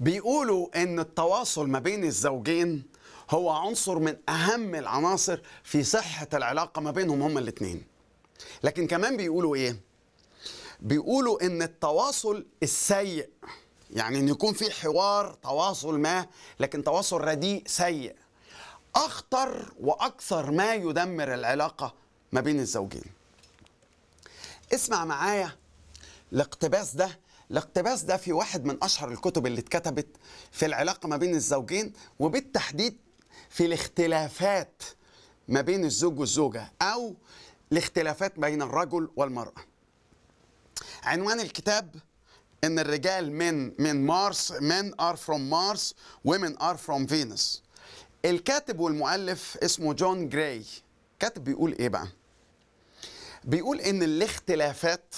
بيقولوا ان التواصل ما بين الزوجين هو عنصر من اهم العناصر في صحة العلاقة ما بينهم هما الاتنين لكن كمان بيقولوا ايه بيقولوا ان التواصل السيء يعني ان يكون في حوار تواصل ما لكن تواصل رديء سيء اخطر واكثر ما يدمر العلاقة ما بين الزوجين اسمع معايا الاقتباس ده الاقتباس ده في واحد من اشهر الكتب اللي اتكتبت في العلاقه ما بين الزوجين وبالتحديد في الاختلافات ما بين الزوج والزوجه او الاختلافات بين الرجل والمراه. عنوان الكتاب ان الرجال من من مارس men are from Mars women are from Venus. الكاتب والمؤلف اسمه جون جراي. كاتب بيقول ايه بقى؟ بيقول ان الاختلافات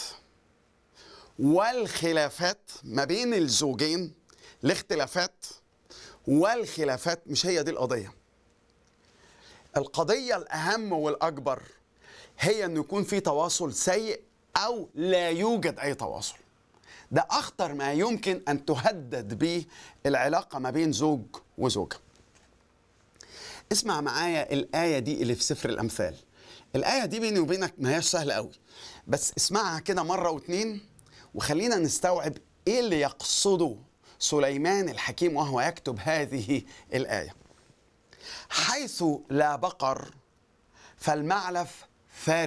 والخلافات ما بين الزوجين الاختلافات والخلافات مش هي دي القضية القضية الأهم والأكبر هي أن يكون في تواصل سيء أو لا يوجد أي تواصل ده أخطر ما يمكن أن تهدد به العلاقة ما بين زوج وزوجة اسمع معايا الآية دي اللي في سفر الأمثال الآية دي بيني وبينك ما هياش سهلة قوي بس اسمعها كده مرة واتنين وخلينا نستوعب ايه اللي يقصده سليمان الحكيم وهو يكتب هذه الآية حيث لا بقر فالمعلف فارغ